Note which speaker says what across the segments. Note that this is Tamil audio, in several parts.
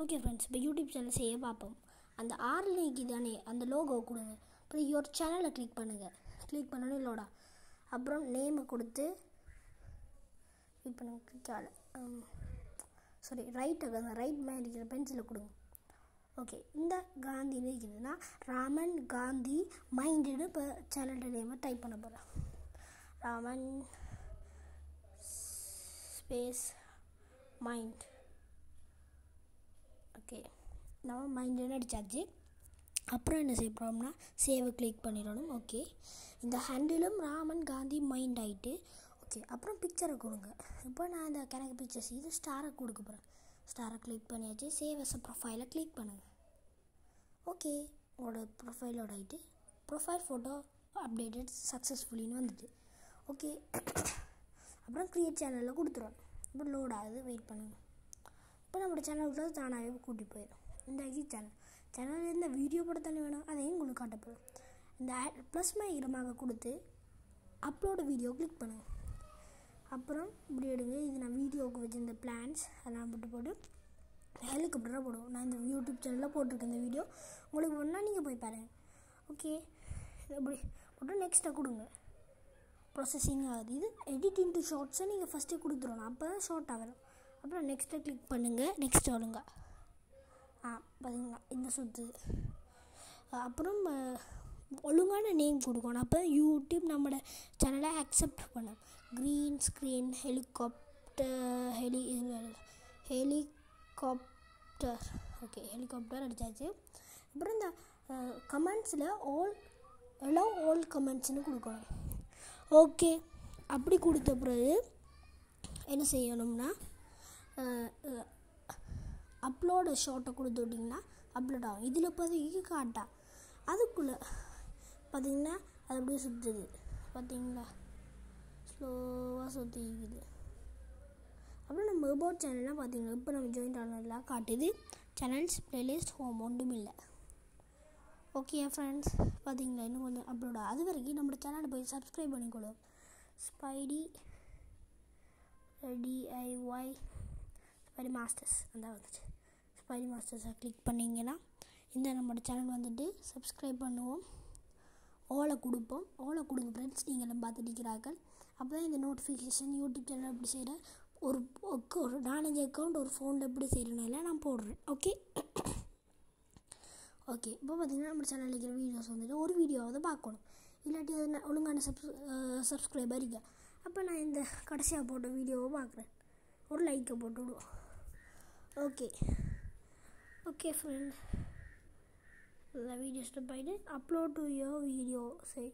Speaker 1: ஓகே ஃப்ரெண்ட்ஸ் இப்போ யூடியூப் சேனல் செய்ய பார்ப்போம் அந்த ஆறில் நீக்கி தானே அந்த லோகோ கொடுங்க அப்புறம் யுவர் சேனலை கிளிக் பண்ணுங்கள் கிளிக் பண்ணணும் லோடா அப்புறம் நேமை கொடுத்து கிளிக் பண்ணுங்க கிளிக் ஆகல சாரி ரைட்டு அந்த ரைட் மாதிரி இருக்கிற பென்சிலை கொடுங்க ஓகே இந்த காந்தி இருக்குதுன்னா ராமன் காந்தி மைண்டுன்னு இப்போ சேனல் நேமை டைப் பண்ண போகிறேன் ராமன் ஸ்பேஸ் மைண்ட் ஓகே நம்ம மைண்டுன்னு அடித்தாச்சு அப்புறம் என்ன செய்ய போகிறோம்னா சேவை கிளிக் பண்ணிடணும் ஓகே இந்த ஹேண்டிலும் ராமன் காந்தி மைண்ட் ஆகிட்டு ஓகே அப்புறம் பிக்சரை கொடுங்க இப்போ நான் இந்த கணக்கு பிக்சர்ஸ் இது ஸ்டாரை கொடுக்க போகிறேன் ஸ்டாரை கிளிக் பண்ணியாச்சு சேவ் எஸ் ப்ரொஃபைலை கிளிக் பண்ணுங்கள் ஓகே உங்களோட ப்ரொஃபைலோட ஆகிட்டு ப்ரொஃபைல் ஃபோட்டோ அப்டேட்டட் சக்ஸஸ்ஃபுல்லின்னு வந்துட்டு ஓகே அப்புறம் க்ரியேட் சேனலில் கொடுத்துருவோம் இப்போ லோட் ஆகுது வெயிட் பண்ணுங்கள் இப்போ நம்மளோட சேனலுக்கு தானாகவே கூட்டி போயிடும் இந்த ஐசி சேனல் சேனலில் எந்த வீடியோ போட தானே வேணும் அதையும் உங்களுக்கு காட்டப்படும் இந்த ப்ளஸ் மைரமாக கொடுத்து அப்லோடு வீடியோ கிளிக் பண்ணுங்கள் அப்புறம் இப்படி எடுங்க இது நான் வீடியோவுக்கு வச்சிருந்த பிளான்ஸ் அதெல்லாம் போட்டு போட்டு ஹெலிகாப்டராக போடுவோம் நான் இந்த யூடியூப் சேனலில் போட்டிருக்கேன் இந்த வீடியோ உங்களுக்கு ஒன்றா நீங்கள் போய் பாருங்கள் ஓகே இப்படி போட்டு நெக்ஸ்ட்டை கொடுங்க ப்ராசஸிங் ஆகுது இது எடிட்டிங் டு ஷார்ட்ஸை நீங்கள் ஃபஸ்ட்டே கொடுத்துடணும் அப்போ தான் ஷார்ட் ஆகணும் அப்புறம் நெக்ஸ்ட்டை கிளிக் பண்ணுங்கள் நெக்ஸ்ட் வருங்க ஆ பார்த்தீங்களா இந்த சுற்று அப்புறம் ஒழுங்கான நேம் கொடுக்கணும் அப்போ யூடியூப் நம்மளோட சேனலை அக்செப்ட் பண்ணும் green screen helicopter heli helicopter okay helicopter அடித்தாச்சு அப்புறம் இந்த கமெண்ட்ஸில் ஆல் எலவ் ஆல் கமெண்ட்ஸ்னு கொடுக்கணும் ஓகே அப்படி கொடுத்த பிறகு என்ன செய்யணும்னா அப்லோடு ஷார்ட்டை கொடுத்து விட்டிங்கன்னா அப்லோட் ஆகும் இதில் இப்போதைக்கு காட்டா அதுக்குள்ளே பார்த்திங்கன்னா அது அப்படியே சுற்றுது பார்த்தீங்களா ஸ்லோவாக சுற்றிக்குது அப்புறம் நம்ம அபவுட் சேனல்லாம் பார்த்தீங்கன்னா இப்போ நம்ம ஜாயின் ஆனதெல்லாம் காட்டுது சேனல்ஸ் ப்ளேலிஸ்ட் ஹோம் ஒன்றும் இல்லை ஓகே ஃப்ரெண்ட்ஸ் பார்த்தீங்களா இன்னும் கொஞ்சம் அப்லோட் அது வரைக்கும் நம்மளோட சேனலை போய் சப்ஸ்கிரைப் பண்ணிக்கொள்ளும் ஸ்பைடி டிஐஒய் ஸ்பைடி மாஸ்டர்ஸ் அந்த வந்துச்சு ஸ்பைடி மாஸ்டர்ஸை கிளிக் பண்ணிங்கன்னா இந்த நம்மளோட சேனல் வந்துட்டு சப்ஸ்கிரைப் பண்ணுவோம் ஓலை கொடுப்போம் ஓலை கொடுங்க ஃப்ரெண்ட்ஸ் நீங்களும் பார்த்துட்டு இருக்கிறார்கள் அப்போ தான் இந்த நோட்டிஃபிகேஷன் யூடியூப் சேனல் எப்படி செய்கிற ஒரு ஒரு நாலஞ்சு அக்கௌண்ட் ஒரு ஃபோனில் எப்படி செய்கிறனால நான் போடுறேன் ஓகே ஓகே இப்போ பார்த்தீங்கன்னா நம்ம சேனலில் இருக்கிற வீடியோஸ் வந்துட்டு ஒரு வீடியோவாவது பார்க்கணும் இல்லாட்டி அது ஒழுங்கான சப்ஸ் சப்ஸ்கிரைபர் இருக்கா அப்போ நான் இந்த கடைசியாக போட்ட வீடியோவை பார்க்குறேன் ஒரு லைக்கை போட்டு விடுவோம் ஓகே ஓகே ஃப்ரெண்ட் இந்த வீடியோ ஸ்டெப் ஆகிட்டு அப்லோட் டு யோர் வீடியோ சரி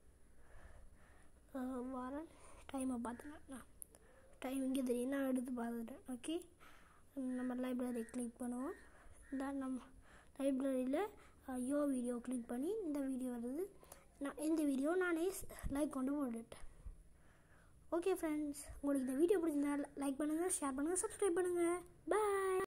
Speaker 1: வரேன் டைமை பார்த்துட்டேன் டைம் இங்கே தெரியும் நான் எடுத்து பார்த்துட்டேன் ஓகே நம்ம லைப்ரரி கிளிக் பண்ணுவோம் இந்த நம்ம லைப்ரரியில் யோ வீடியோ கிளிக் பண்ணி இந்த வீடியோ வருது நான் இந்த வீடியோ நானே லைக் கொண்டு போட்டுட்டேன் ஓகே ஃப்ரெண்ட்ஸ் உங்களுக்கு இந்த வீடியோ பிடிச்சிருந்தா லைக் பண்ணுங்கள் ஷேர் பண்ணுங்கள் சப்ஸ்கிரைப் பண்ணுங்கள் பாய்